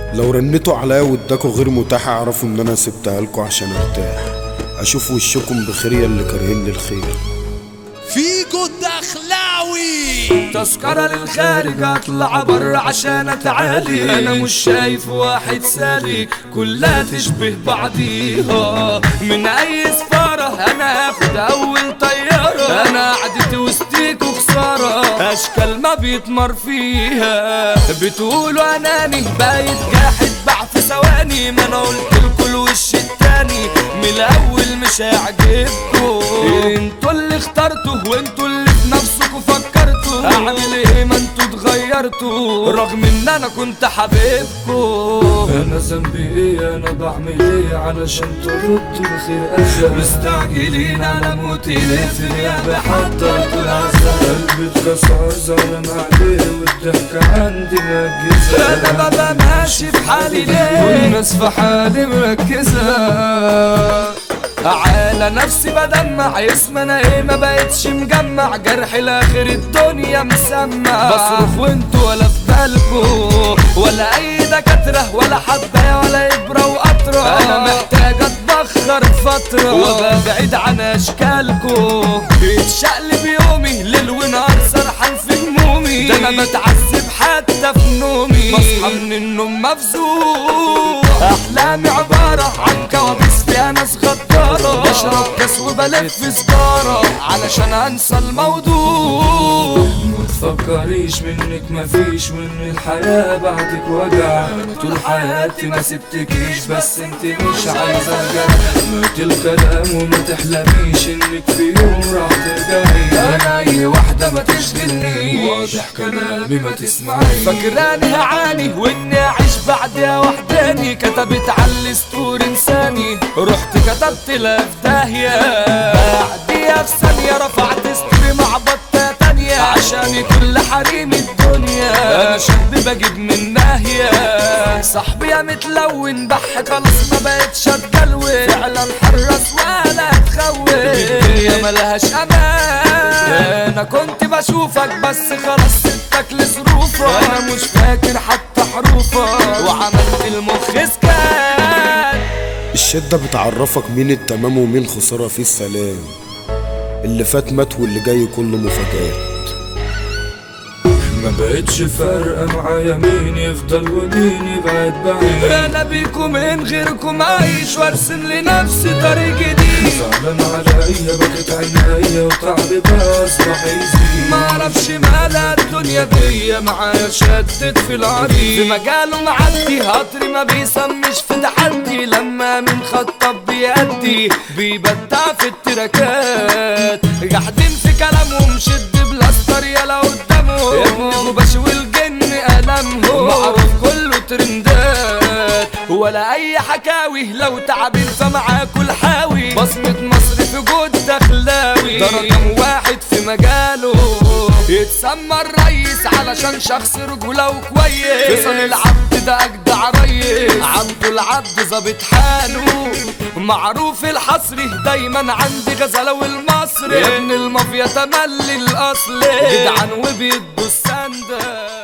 لو رنتوا عليا واداكوا غير متاح اعرفوا ان انا سبتها لكوا عشان ارتاح اشوف وشكم بخير يا اللي كارهين لي الخير فيجو الدخلاوي تذكرة للخارج اطلع برا عشان اتعالي انا مش شايف واحد سالي كلها تشبه بعضيها من اي سفارة انا هاخد اول طيارة انا قعدت وسطيك وخسارة اشكال ما بيتمر فيها بتقولوا اناني بايت جاحد باع في ثواني ما انا قلت لكل وش التاني من الاول مش هيعجبكم انتوا اللي اخترتوا وانتوا اللي في نفسكوا فكرتوا اعمل ايه ما انتوا اتغيرتوا رغم ان انا كنت حبيبكم انا ذنبي ايه انا بعمل ايه علشان تردوا بخير اذى مستعجلين على موتي ليه في غيابي حضرتوا العذاب قلبي اتكسر زعلان عليه والضحكة عندي مجزة انا ببقى ماشي في حالي ليه والناس في حالي مركزة على نفسي بدمع اسم انا ايه ما بقتش مجمع جرح لاخر الدنيا مسمع بصرخ وانتوا ولا في بالكوا ولا اي دكاترة ولا حباية ولا ابرة وقطرة انا محتاج اتبخر فترة وببعد عن اشكالكوا بيتشقلب يومي ليل ونهار سرحان في همومي ده انا بتعذب حتى في نومي بصحى من النوم مفزوع احلامي عبارة عن كوابيس فيها ناس غدارة بشرب كاس وبلف سجارة علشان انسى الموضوع متفكريش منك مفيش وان الحياة بعدك وجع طول حياتي ما سبتكيش بس انت مش عايزة ارجع مات الكلام وما تحلميش انك في يوم راح ترجعي انا اي واحدة ما تشغلني واضح كلامي ما تسمعي فاكراني هعاني واني اعيش بعدها وحداني كتبت على الستور انساني رحت كتبت لها في داهية بعديها في ثانية رفعت ستوري مع بطة تانية عشان كل حريم الدنيا انا شاب بجيب من ناهية صاحبي يا متلون بح خلاص ما بقتش اتجلون فعلا حرص ولا تخون الدنيا ملهاش امان انا كنت بشوفك بس خلاص سبتك لظروفك انا مش فاكر حتى حروفك وعملت المخ سكان الشدة بتعرفك مين التمام ومين خسارة في السلام اللي فات مات واللي جاي كله مفاجآت ما بقتش فارقة معايا مين يفضل ومين يبعد بعيد انا بيكم من غيركم عايش وارسم لنفسي طريق جديد زعلان عليا بكت عينيا وتعبي بصبح يزيد ما اعرفش مالها الدنيا دي معايا شدت في العريض في مجاله معدي هطري ما بيسمش في تحدي لما من خطب بيأدي بيبدع في التراكات قاعدين في كلامهم شد بلاستر يلا قدامه ابن بشوي الجن قلمه معروف كله ترندات ولا اي حكاوي لو تعبين فمعاكوا الحاوي بصمة مصر في جود دخلاوي ده رقم واحد في مجاله يتسمى الريس علشان شخص رجولة وكويس فيصل العبد ده اجدع ريس عنده العبد ظابط حاله معروف الحصري دايما عندي غزلة والمصري ابن المافيا تملي الاصلي جدعان وبيدوا السندة